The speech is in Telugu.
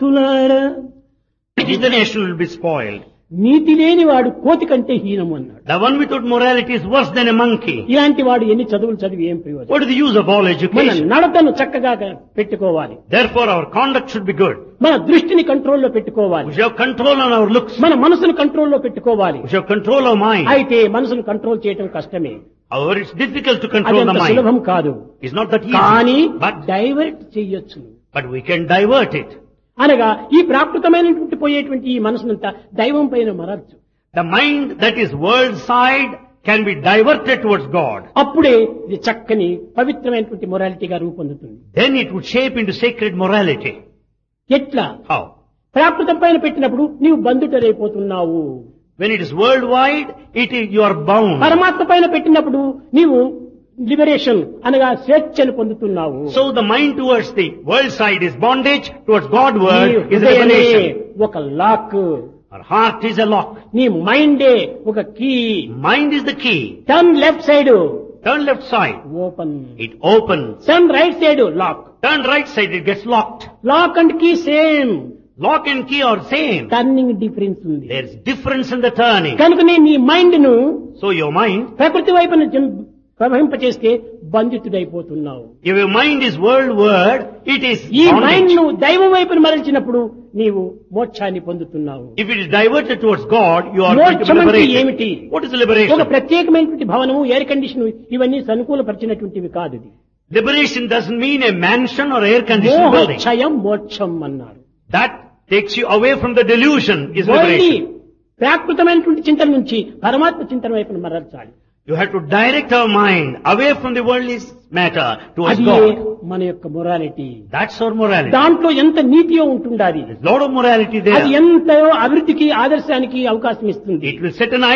తులారా It is the nation will be spoiled. నీతి లేని వాడు కోతి కంటే హీనము అన్నాడు The one without morality is worse than a monkey. ఇలాంటి వాడు ఎన్ని చదువులు చదివి ఏం ప్రయోజనం What is the use of all మన education? నడతను చక్కగా పెట్టుకోవాలి Therefore our conduct should be good. మన దృష్టిని కంట్రోల్లో పెట్టుకోవాలి We should have control on our looks. మన మనసును కంట్రోల్లో పెట్టుకోవాలి We should have control of mind. అయితే మనసును కంట్రోల్ చేయటం కష్టమే However, it's difficult to అది control the అంత mind. సులభం కాదు It's not that కానీ easy. But, డైవర్ట్ చెయ్యొచ్చు but we can divert it. అనగా ఈ ప్రాకృతమైనటువంటి పోయేటువంటి ఈ మనసునంతా దైవం పైన మరచ్చు The mind that is world side can be diverted towards God. అప్పుడే ఇది చక్కని పవిత్రమైనటువంటి మొరాలిటీగా రూపొందుతుంది Then it would shape into sacred morality. ఎట్లా How? ప్రాకృతం పైన పెట్టినప్పుడు నీవు బంధుటరైపోతున్నావు When it is worldwide, it is, you are bound. పరమాత్మ పైన పెట్టినప్పుడు నీవు లిబరేషన్ అనగా స్వేచ్ఛను పొందుతున్నావు So the mind towards the world side is bondage, towards God నీ word is హృదయమే liberation. ఒక lock Our heart is a lock. నీ మైండే ఒక key Mind is the key. Turn left side Turn left side, open it opens. Turn right side lock Turn right side, it gets locked. Lock and key same Lock and key are same. Turning difference ఉంది There's difference in the turning. కనుకనే నీ మైండ్ ను So your mind, ప్రకృతి వైపున జం- ప్రవహింపచేస్తే బంధితుడైపోతున్నావు if your mind is world word, it is ఈ మైండ్ bondage. ను దైవం వైపున మరల్చినప్పుడు నీవు మోక్షాన్ని పొందుతున్నావు If it is diverted towards God, you are going to be మోక్షం అంటే liberated. ఏమిటి What is ఒక liberation? ప్రత్యేకమైనటువంటి భవనము ఎయిర్ కండిషన్ ఇవన్నీ అనుకూలపరిచినటువంటివి కాదు ఇది Liberation doesn't mean a mansion or air conditioned building. మోక్షయం మోక్షం అన్నారు That takes you away from the delusion is only liberation. ప్రాకృతమైనటువంటి చింతన నుంచి పరమాత్మ చింతన వైపున మరల్చాలి You have to direct our mind away from the worldly matter towards అది God. మన యొక్క మొరాలిటీ That's our morality. దాంట్లో ఎంత నీతియో ఉంటుండాలి There's a lot of morality అది there. ఎంతో అభివృద్ధికి ఆదర్శానికి అవకాశం ఇస్తుంది It will set an